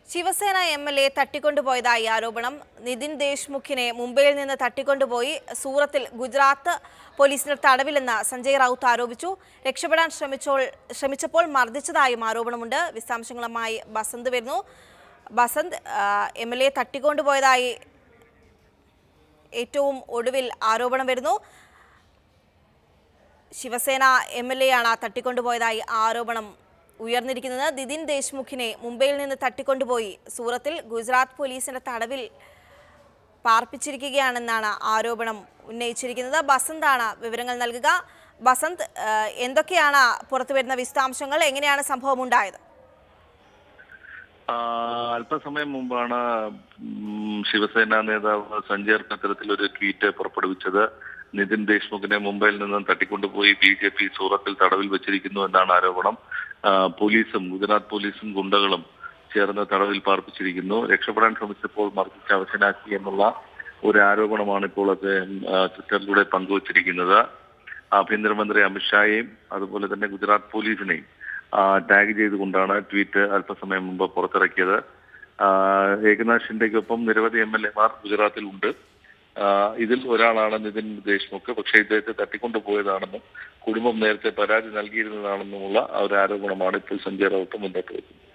Shiv Sena M L A തട്ടിക്കൊണ്ടുപോയതായി ആരോപണം നിതിൻ ദേശ്മുഖിനെ മുംബൈയിൽ നിന്ന് തട്ടിക്കൊണ്ടുപോയി സൂറത്തിൽ ഗുജറാത്ത് പോലീസിന്റെ തടവിലെന്ന് സഞ്ജയ് റൌത്ത് ആരോപിച്ചു രക്ഷപ്പെടാൻ ശ്രമിച്ചോൾ ശ്രമിച്ചപ്പോൾ മർദ്ദിച്ചതായും ആരോപണമുണ്ട് വിശദാംശങ്ങളുമായി ബസന്ത് വരുന്നു ബസന്ത് എം എൽ എ തട്ടിക്കൊണ്ടുപോയതായി ഏറ്റവും ഒടുവിൽ ആരോപണം വരുന്നു ശിവസേന എം എൽ എ ആണ് തട്ടിക്കൊണ്ടുപോയതായി ആരോപണം ഉയർന്നിരിക്കുന്നത് ദിദിൻ ദേശ്മുഖിനെ മുംബൈയിൽ നിന്ന് തട്ടിക്കൊണ്ടുപോയി സൂറത്തിൽ ഗുജറാത്ത് പോലീസിന്റെ തടവിൽ പാർപ്പിച്ചിരിക്കുകയാണെന്നാണ് ആരോപണം ഉന്നയിച്ചിരിക്കുന്നത് ബസന്താണ് വിവരങ്ങൾ നൽകുക ബസന്ത് ആ, എന്തൊക്കെയാണ് പുറത്തു വരുന്ന വിശദാംശങ്ങൾ എങ്ങനെയാണ് സംഭവം ഉണ്ടായത് ആ, അല്പസമയം മുമ്പാണ് ഉം, ശിവസേന നേതാവ് സഞ്ജയ് റാവത്ത് അത്തരത്തിലൊരു ട്വീറ്റ് പുറപ്പെടുവിച്ചത് നിതിൻ ദേശ്മുഖിനെ മുംബൈയിൽ നിന്നും തട്ടിക്കൊണ്ടുപോയി ബി ജെ പി സൂറത്തിൽ തടവിൽ വെച്ചിരിക്കുന്നു എന്നാണ് ആരോപണം ആ, പോലീസും ഗുജറാത്ത് പോലീസും ഗുണ്ടകളും ചേർന്ന് തടവിൽ പാർപ്പിച്ചിരിക്കുന്നു രക്ഷപ്പെടാൻ ശ്രമിച്ചപ്പോൾ മർദ്ദിച്ച് അവശനാക്കി എന്നുള്ള ഒരു ആരോപണമാണ് ഇപ്പോൾ അദ്ദേഹം ആ, ട്വിറ്ററിലൂടെ പങ്കുവച്ചിരിക്കുന്നത് ആഭ്യന്തരമന്ത്രി അമിത്ഷായെയും അതുപോലെ തന്നെ ഗുജറാത്ത് പോലീസിനെയും ആ, ടാഗ് ചെയ്തുകൊണ്ടാണ് ട്വീറ്റ് അല്പസമയം മുമ്പ് പുറത്തിറക്കിയത് ആ, ഏകനാഥ് ഷിൻഡെക്കൊപ്പം നിരവധി എം എൽ എമാർ ഗുജറാത്തിൽ ഉണ്ട് ആ, ഇതിൽ ഒരാളാണ് നിതിൻ ദേശ്മുഖ് പക്ഷേ ഇദ്ദേഹത്തെ തട്ടിക്കൊണ്ടുപോയതാണെന്നും കുടുംബം നേരത്തെ പരാതി നൽകിയിരുന്നതാണെന്നുമുള്ള ആ ഒരു ആരോപണമാണ് ഇപ്പോൾ സഞ്ജയ് റൌത്ത് മുന്നോട്ട് വെക്കുന്നത്